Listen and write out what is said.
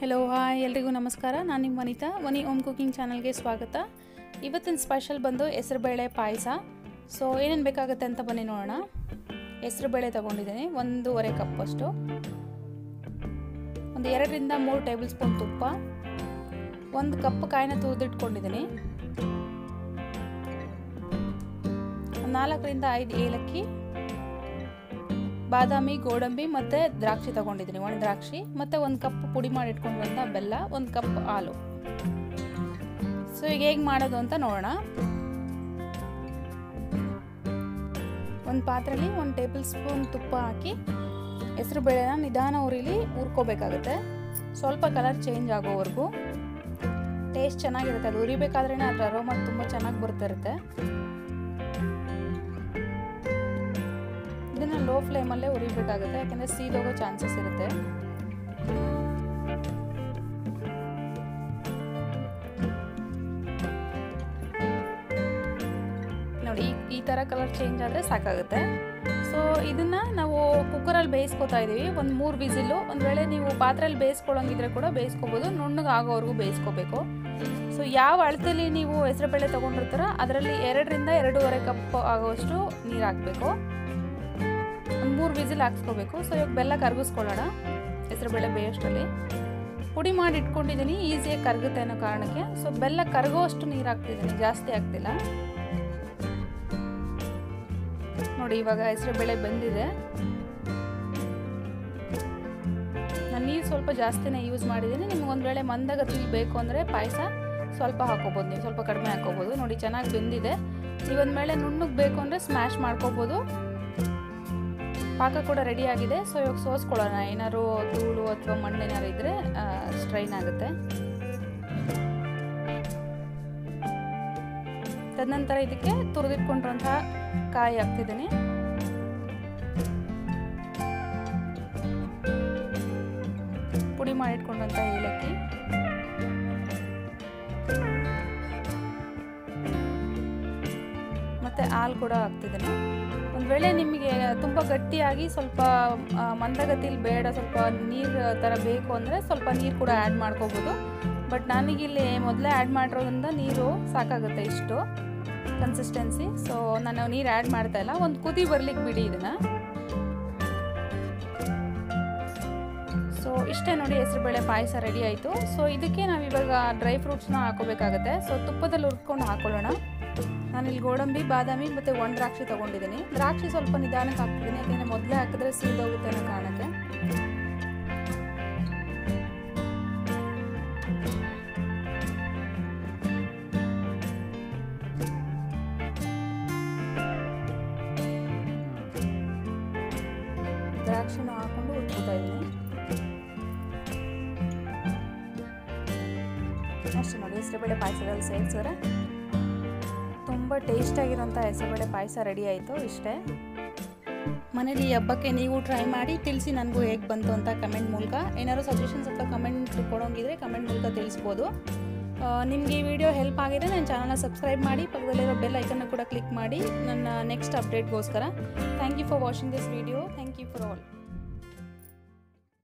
hello hi ಎಲ್ರಿಗೂ ನಮಸ್ಕಾರ ನಾನು ನಿಮ್ಮ ವನಿತಾ ವನಿ ಓಮ್ ಕುಕಿಂಗ್ ಚಾನಲ್ಗೆ ಸ್ವಾಗತ ಇವತ್ತಿನ ಸ್ಪೆಷಲ್ ಬಂದು ಹೆಸರುಬೇಳೆ ಪಾಯಸ ಸೊ ಏನೇನು ಬೇಕಾಗುತ್ತೆ ಅಂತ ಬನ್ನಿ ನೋಡೋಣ ಹೆಸರುಬೇಳೆ ತೊಗೊಂಡಿದ್ದೀನಿ ಒಂದೂವರೆ ಕಪ್ಪಷ್ಟು ಒಂದು ಎರಡರಿಂದ ಮೂರು ಟೇಬಲ್ ಸ್ಪೂನ್ ತುಪ್ಪ ಒಂದು ಕಪ್ ಕಾಯಿನ ತುರಿದಿಟ್ಕೊಂಡಿದ್ದೀನಿ ನಾಲ್ಕರಿಂದ ಐದು ಏಲಕ್ಕಿ ಬಾದಾಮಿ ಗೋಡಂಬಿ ಮತ್ತು ದ್ರಾಕ್ಷಿ ತಗೊಂಡಿದ್ದೀನಿ ಒಣ ದ್ರಾಕ್ಷಿ ಮತ್ತು ಒಂದು ಕಪ್ ಪುಡಿ ಮಾಡಿ ಇಟ್ಕೊಂಡಿರುವಂಥ ಬೆಲ್ಲ ಒಂದು ಕಪ್ ಹಾಲು ಸೊ ಈಗ ಹೇಗೆ ಮಾಡೋದು ಅಂತ ನೋಡೋಣ ಒಂದು ಪಾತ್ರೆಯಲ್ಲಿ ಒಂದು ಟೇಬಲ್ ಸ್ಪೂನ್ ತುಪ್ಪ ಹಾಕಿ ಹೆಸರು ಬೇಳೆನ ನಿಧಾನ ಉರಿಲಿ ಹುರ್ಕೋಬೇಕಾಗುತ್ತೆ ಸ್ವಲ್ಪ ಕಲರ್ ಚೇಂಜ್ ಆಗೋವರೆಗೂ ಟೇಸ್ಟ್ ಚೆನ್ನಾಗಿರುತ್ತೆ ಅದು ಉರಿಬೇಕಾದ್ರೇ ಅದರ ಅರೋಮ ತುಂಬ ಚೆನ್ನಾಗಿ ಬರ್ತಿರುತ್ತೆ ಇದನ್ನು ಲೋ ಫ್ಲೇಮಲ್ಲೇ ಉರಿಬೇಕಾಗುತ್ತೆ ಯಾಕೆಂದರೆ ಸೀದೋಗೋ ಚಾನ್ಸಸ್ ಇರುತ್ತೆ ನೋಡಿ ಈ ಥರ ಕಲರ್ ಚೇಂಜ್ ಆದರೆ ಸಾಕಾಗುತ್ತೆ ಸೊ ಇದನ್ನು ನಾವು ಕುಕ್ಕರಲ್ಲಿ ಬೇಯಿಸ್ಕೊತಾ ಇದ್ದೀವಿ ಒಂದು ಮೂರು ವಿಸಿಲು ಒಂದು ವೇಳೆ ನೀವು ಪಾತ್ರೆಯಲ್ಲಿ ಬೇಯಿಸ್ಕೊಳ್ಳೋಂಗಿದ್ರೆ ಕೂಡ ಬೇಯಿಸ್ಕೋಬೋದು ನುಣ್ಣಗೆ ಆಗೋವರೆಗೂ ಬೇಯಿಸ್ಕೋಬೇಕು ಸೊ ಯಾವ ಅಳತೆಯಲ್ಲಿ ನೀವು ಹೆಸರುಬೇಳೆ ತೊಗೊಂಡಿರ್ತಾರೋ ಅದರಲ್ಲಿ ಎರಡರಿಂದ ಎರಡೂವರೆ ಕಪ್ ಆಗೋಷ್ಟು ನೀರು ಹಾಕಬೇಕು ಒಂದು ಮೂರು ವಿಸಿಲ್ ಹಾಕ್ಸ್ಕೋಬೇಕು ಸೊ ಇವಾಗ ಬೆಲ್ಲ ಕರಗಿಸ್ಕೊಳ್ಳೋಣ ಹೆಸರುಬೇಳೆ ಬೇಯೋಷ್ಟರಲ್ಲಿ ಪುಡಿ ಮಾಡಿ ಇಟ್ಕೊಂಡಿದ್ದೀನಿ ಈಸಿಯಾಗಿ ಕರಗುತ್ತೆ ಅನ್ನೋ ಕಾರಣಕ್ಕೆ ಸೊ ಬೆಲ್ಲ ಕರಗೋಷ್ಟು ನೀರು ಹಾಕ್ತಿದ್ದೀನಿ ಜಾಸ್ತಿ ಆಗ್ತಿಲ್ಲ ನೋಡಿ ಇವಾಗ ಹೆಸರುಬೇಳೆ ಬೆಂದಿದೆ ನಾನು ನೀರು ಸ್ವಲ್ಪ ಜಾಸ್ತಿನೇ ಯೂಸ್ ಮಾಡಿದ್ದೀನಿ ನಿಮ್ಗೆ ಒಂದು ವೇಳೆ ಮಂದಗತಿಲಿ ಬೇಕು ಅಂದರೆ ಪಾಯಸ ಸ್ವಲ್ಪ ಹಾಕೋಬೋದು ನೀವು ಸ್ವಲ್ಪ ಕಡಿಮೆ ಹಾಕೋಬೋದು ನೋಡಿ ಚೆನ್ನಾಗಿ ಬೆಂದಿದೆ ನೀವೊಂದು ವೇಳೆ ನುಣ್ಣಗೆ ಬೇಕು ಅಂದರೆ ಸ್ಮ್ಯಾಶ್ ಮಾಡ್ಕೋಬೋದು ಪಾಕ ಕೂಡ ರೆಡಿ ಆಗಿದೆ ಸೊ ಇವಾಗ ಸೋಸ್ಕೊಳ್ಳೋಣ ಏನಾದ್ರು ಧೂಳು ಅಥವಾ ಮಣ್ಣು ಏನಾರು ಇದ್ದರೆ ಸ್ಟ್ರೈನ್ ಆಗುತ್ತೆ ತದನಂತರ ಇದಕ್ಕೆ ತುರಿದಿಟ್ಕೊಂಡಿರುವಂತಹ ಕಾಯಿ ಹಾಕ್ತಿದ್ದೀನಿ ಪುಡಿ ಮಾಡಿಟ್ಕೊಂಡಂಥ ಏಲಕ್ಕಿ ಮತ್ತು ಹಾಲು ಕೂಡ ಹಾಕ್ತಿದ್ದೀನಿ ಒಂದು ವೇಳೆ ನಿಮಗೆ ತುಂಬ ಗಟ್ಟಿಯಾಗಿ ಸ್ವಲ್ಪ ಮಂದಗತಿಲಿ ಬೇಡ ಸ್ವಲ್ಪ ನೀರು ಥರ ಬೇಕು ಅಂದರೆ ಸ್ವಲ್ಪ ನೀರು ಕೂಡ ಆ್ಯಡ್ ಮಾಡ್ಕೋಬೋದು ಬಟ್ ನನಗಿಲ್ಲಿ ಮೊದಲೇ ಆ್ಯಡ್ ಮಾಡಿರೋದ್ರಿಂದ ನೀರು ಸಾಕಾಗುತ್ತೆ ಇಷ್ಟು ಕನ್ಸಿಸ್ಟೆನ್ಸಿ ಸೊ ನಾನು ನೀರು ಆ್ಯಡ್ ಮಾಡ್ತಾ ಇಲ್ಲ ಒಂದು ಕುದಿ ಬರ್ಲಿಕ್ಕೆ ಬಿಡಿ ಇದನ್ನು ಸೊ ಇಷ್ಟೇ ನೋಡಿ ಹೆಸರುಬೇಳೆ ಪಾಯಸ ರೆಡಿ ಆಯಿತು ಸೊ ಇದಕ್ಕೆ ನಾವು ಇವಾಗ ಡ್ರೈ ಫ್ರೂಟ್ಸ್ನ ಹಾಕೋಬೇಕಾಗುತ್ತೆ ಸೊ ತುಪ್ಪದಲ್ಲಿ ಹುರ್ಕೊಂಡು ಹಾಕೊಳ್ಳೋಣ ನಾನಿಲ್ಲಿ ಗೋಡಂಬಿ ಬಾದಾಮಿ ಮತ್ತು ಒಣ ದ್ರಾಕ್ಷಿ ತೊಗೊಂಡಿದ್ದೀನಿ ದ್ರಾಕ್ಷಿ ಸ್ವಲ್ಪ ನಿಧಾನಕ್ಕೆ ಹಾಕ್ತಿದ್ದೀನಿ ಯಾಕೆಂದರೆ ಮೊದಲೇ ಹಾಕಿದ್ರೆ ಸೀದೋಗುತ್ತೆ ಅನ್ನೋ ಕಾರಣಕ್ಕೆ ದ್ರಾಕ್ಷಿನ ಹಾಕೊಂಡು ಹುರ್ಕೋತಾ ಇದ್ದೀನಿ ಅಷ್ಟೇ ನೋಡಿ ಹೆಸರುಬೇಳೆ ಪಾಯಸದಲ್ಲಿ ಸೇರಿಸಿದ್ರೆ ತುಂಬ ಟೇಸ್ಟಾಗಿರೋಂಥ ಹೆಸರುಬೇಳೆ ಪಾಯಸ ರೆಡಿ ಆಯಿತು ಇಷ್ಟೇ ಮನೇಲಿ ಈ ಹಬ್ಬಕ್ಕೆ ನೀವು ಟ್ರೈ ಮಾಡಿ ತಿಳಿಸಿ ನನಗೂ ಹೇಗೆ ಬಂತು ಅಂತ ಕಮೆಂಟ್ ಮೂಲಕ ಏನಾದ್ರು ಸಜೆಷನ್ಸ್ ಅಥವಾ ಕಮೆಂಟ್ ಕೊಡೋಂಗಿದ್ರೆ ಕಮೆಂಟ್ ಮೂಲಕ ತಿಳಿಸ್ಬೋದು ನಿಮಗೆ ಈ ವಿಡಿಯೋ ಹೆಲ್ಪ್ ಆಗಿದೆ ನನ್ನ ಚಾನಲ್ನ ಸಬ್ಸ್ಕ್ರೈಬ್ ಮಾಡಿ ಪಕ್ಕದಲ್ಲಿರೋ ಬೆಲ್ ಐಕನ್ನ ಕೂಡ ಕ್ಲಿಕ್ ಮಾಡಿ ನನ್ನ ನೆಕ್ಸ್ಟ್ ಅಪ್ಡೇಟ್ಗೋಸ್ಕರ thank you for watching this video thank you for all